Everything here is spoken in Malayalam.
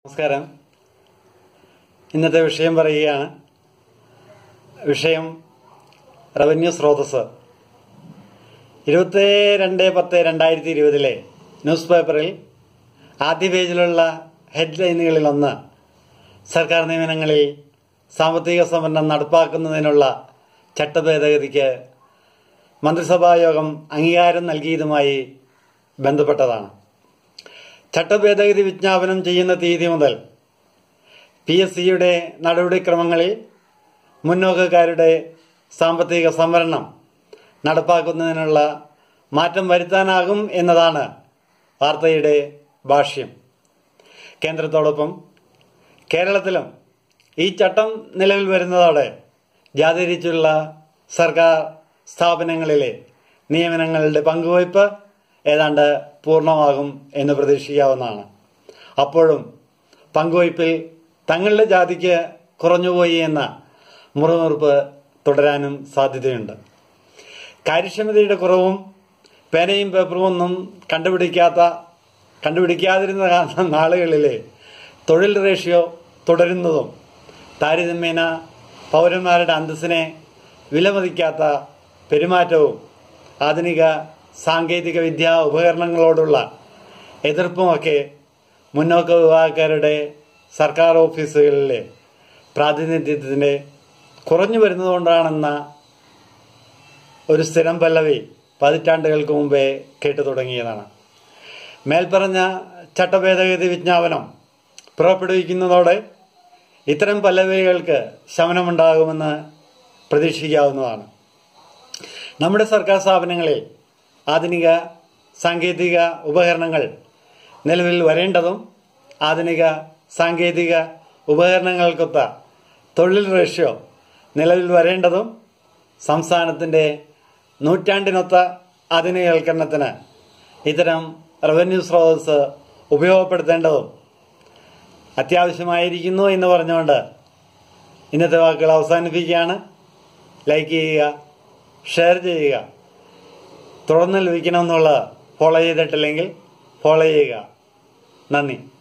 നമസ്കാരം ഇന്നത്തെ വിഷയം പറയുകയാണ് വിഷയം റവന്യൂ സ്രോതസ് ഇരുപത്തി രണ്ട് പത്ത് രണ്ടായിരത്തി ഇരുപതിലെ ന്യൂസ് പേപ്പറിൽ ആദ്യ പേജിലുള്ള ഹെഡ്ലൈനുകളിൽ ഒന്ന് സർക്കാർ നിയമനങ്ങളിൽ സാമ്പത്തിക സംവരണം നടപ്പാക്കുന്നതിനുള്ള ചട്ടഭേദഗതിക്ക് മന്ത്രിസഭാ യോഗം അംഗീകാരം നൽകിയതുമായി ബന്ധപ്പെട്ടതാണ് ചട്ടഭേദഗതി വിജ്ഞാപനം ചെയ്യുന്ന തീയതി മുതൽ പി എസ് സിയുടെ നടപടിക്രമങ്ങളിൽ മുന്നോക്കക്കാരുടെ സാമ്പത്തിക സംവരണം നടപ്പാക്കുന്നതിനുള്ള മാറ്റം വരുത്താനാകും എന്നതാണ് വാർത്തയുടെ ഭാഷ്യം കേന്ദ്രത്തോടൊപ്പം കേരളത്തിലും ഈ ചട്ടം നിലവിൽ വരുന്നതോടെ ജാതിരിച്ചുള്ള സർക്കാർ സ്ഥാപനങ്ങളിലെ നിയമനങ്ങളുടെ പങ്കുവയ്പ് ഏതാണ്ട് പൂർണ്ണമാകും എന്ന് പ്രതീക്ഷിക്കാവുന്നതാണ് അപ്പോഴും പങ്കുവയ്പിൽ തങ്ങളുടെ ജാതിക്ക് കുറഞ്ഞുപോയി എന്ന മുറിമുറുപ്പ് തുടരാനും സാധ്യതയുണ്ട് കാര്യക്ഷമതയുടെ കുറവും പേനയും പേപ്പറും ഒന്നും കണ്ടുപിടിക്കാത്ത കണ്ടുപിടിക്കാതിരുന്ന നാളുകളിലെ തൊഴിൽ റേഷ്യോ തുടരുന്നതും താരതമ്യേന പൗരന്മാരുടെ അന്തസ്സിനെ വിലമതിക്കാത്ത പെരുമാറ്റവും ആധുനിക സാങ്കേതിക വിദ്യാ ഉപകരണങ്ങളോടുള്ള എതിർപ്പുമൊക്കെ മുന്നോക്ക വിഭാഗക്കാരുടെ സർക്കാർ ഓഫീസുകളിലെ പ്രാതിനിധ്യത്തിന്റെ കുറഞ്ഞു വരുന്നതുകൊണ്ടാണെന്ന ഒരു സ്ഥിരം പല്ലവി പതിറ്റാണ്ടുകൾക്ക് മുമ്പേ കേട്ടു തുടങ്ങിയതാണ് മേൽപ്പറഞ്ഞ ചട്ടഭേദഗതി വിജ്ഞാപനം പുറപ്പെടുവിക്കുന്നതോടെ ഇത്തരം പല്ലവികൾക്ക് ശമനമുണ്ടാകുമെന്ന് പ്രതീക്ഷിക്കാവുന്നതാണ് നമ്മുടെ സർക്കാർ സ്ഥാപനങ്ങളിൽ ആധുനിക സാങ്കേതിക ഉപകരണങ്ങൾ നിലവിൽ വരേണ്ടതും ആധുനിക സാങ്കേതിക ഉപകരണങ്ങൾക്കൊത്ത തൊഴിൽ റേഷ്യോ നിലവിൽ വരേണ്ടതും സംസ്ഥാനത്തിന്റെ നൂറ്റാണ്ടിനൊത്ത ആധുനികവൽക്കരണത്തിന് ഇത്തരം റവന്യൂ സ്രോതസ് ഉപയോഗപ്പെടുത്തേണ്ടതും അത്യാവശ്യമായിരിക്കുന്നു എന്ന് പറഞ്ഞുകൊണ്ട് ഇന്നത്തെ വാക്കുകൾ അവസാനിപ്പിക്കുകയാണ് ലൈക്ക് ചെയ്യുക ഷെയർ ചെയ്യുക തുടർന്ന് ലഭിക്കണമെന്നുള്ള ഫോളോ ചെയ്തിട്ടില്ലെങ്കിൽ ഫോളോ ചെയ്യുക നന്ദി